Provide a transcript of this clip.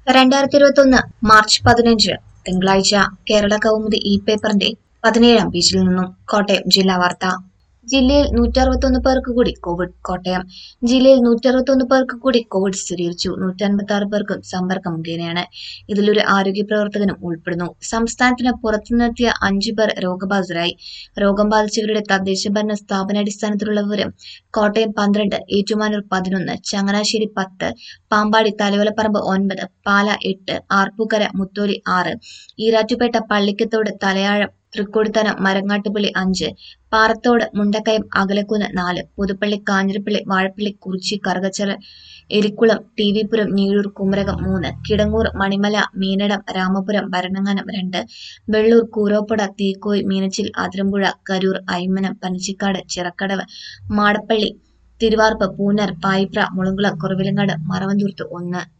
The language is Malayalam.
രണ്ടായിരത്തി ഇരുപത്തി ഒന്ന് മാർച്ച് പതിനഞ്ച് തിങ്കളാഴ്ച കേരള കൗമുദി ഇ പേപ്പറിന്റെ പതിനേഴാം പേജിൽ നിന്നും കോട്ടയം ജില്ലാ വാർത്ത ജില്ലയിൽ നൂറ്ററുപത്തൊന്ന് പേർക്ക് കൂടി കോവിഡ് കോട്ടയം ജില്ലയിൽ നൂറ്ററുപത്തൊന്ന് പേർക്ക് കൂടി കോവിഡ് സ്ഥിരീകരിച്ചു നൂറ്റൻപത്തി ആറ് പേർക്കും സമ്പർക്കം മുഖേനയാണ് ഇതിലൊരു ആരോഗ്യ പ്രവർത്തകനും ഉൾപ്പെടുന്നു സംസ്ഥാനത്തിന് പുറത്തുനിന്നെത്തിയ അഞ്ചു പേർ രോഗബാധിതരായി രോഗം ബാധിച്ചവരുടെ തദ്ദേശ ഭരണ സ്ഥാപനാടിസ്ഥാനത്തിലുള്ള വിവരം കോട്ടയം പന്ത്രണ്ട് ഏറ്റുമാനൂർ പതിനൊന്ന് ചങ്ങനാശ്ശേരി പത്ത് പാമ്പാടി തലയോലപ്പറമ്പ് ഒൻപത് പാല എട്ട് ആർപ്പൂക്കര മുത്തോലി ആറ് ഈരാറ്റുപേട്ട പള്ളിക്കത്തോട് തലയാഴം തൃക്കോടിത്തനം മരങ്ങാട്ടുപള്ളി അഞ്ച് പാറത്തോട് മുണ്ടക്കയം അകലക്കുന്ന് നാല് പുതുപ്പള്ളി കാഞ്ഞിരപ്പള്ളി വാഴപ്പള്ളി കുറിച്ചി കറുകച്ചല എലിക്കുളം ടി വി പുരം ഞീഴൂർ കുമരകം മൂന്ന് കിടങ്ങൂർ മണിമല മീനടം രാമപുരം ഭരണങ്ങാനം രണ്ട് വെള്ളൂർ കൂരോപ്പട തീക്കോയ് മീനച്ചിൽ അതിരമ്പുഴ കരൂർ അയ്മനം പനച്ചിക്കാട് ചിറക്കടവ് മാടപ്പള്ളി തിരുവാർപ്പ് പൂനർ പായിപ്ര മുളങ്കുളം കുറവിലങ്ങാട് മറവന്തൂർത്ത് ഒന്ന്